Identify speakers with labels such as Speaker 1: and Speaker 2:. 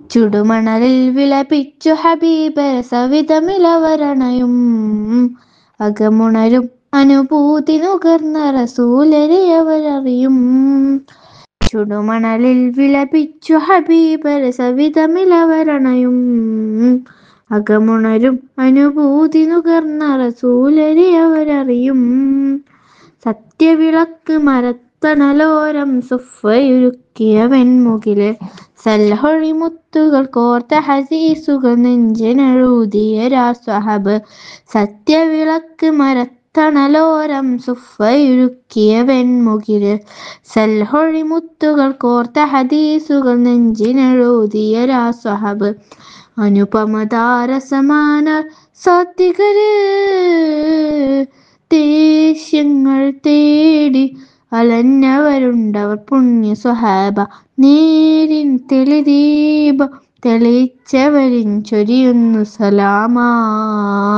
Speaker 1: ചുടുമണലിൽ വിളപ്പിച്ചു ഹബീബര സവിതമിലവരണയും അകമുണരും അനുഭൂതി നുകർന്ന റസൂലരെ അവരറിയും ചുടുമണലിൽ വിളപ്പിച്ചു ഹബീബര സവിതമിലവരണയും അകമുണരും അനുഭൂതി നുകർന്ന റസൂലരെ അവരറിയും സത്യവിളക്ക് മരത്തണലോരം സുഫയൊരുക്കിയ വെൺമുകില് സൽഹൊഴി മുത്തുകൾ കോർത്ത ഹസീസുകൾ നെഞ്ചിനെഴുതിയ രാസ്വഹബ് സത്യവിളക്ക് മരത്തണലോരം സുഫയൊരുക്കിയ വെൺമുകില് സൽഹൊഴി മുത്തുകൾ കോർത്ത ഹദീസുകൾ നെഞ്ചിനെഴുതിയ രാസ്വഹബ് അനുപമതാരസമാന സാത്വികര് ദേഷ്യങ്ങൾ തേടി അലഞ്ഞവരുണ്ടവർ പുണ്യ സ്വഹാബ നേരിൻ തെളിദീപ തെളിച്ചവരിൻ ചൊരിയുന്നു സലാമാ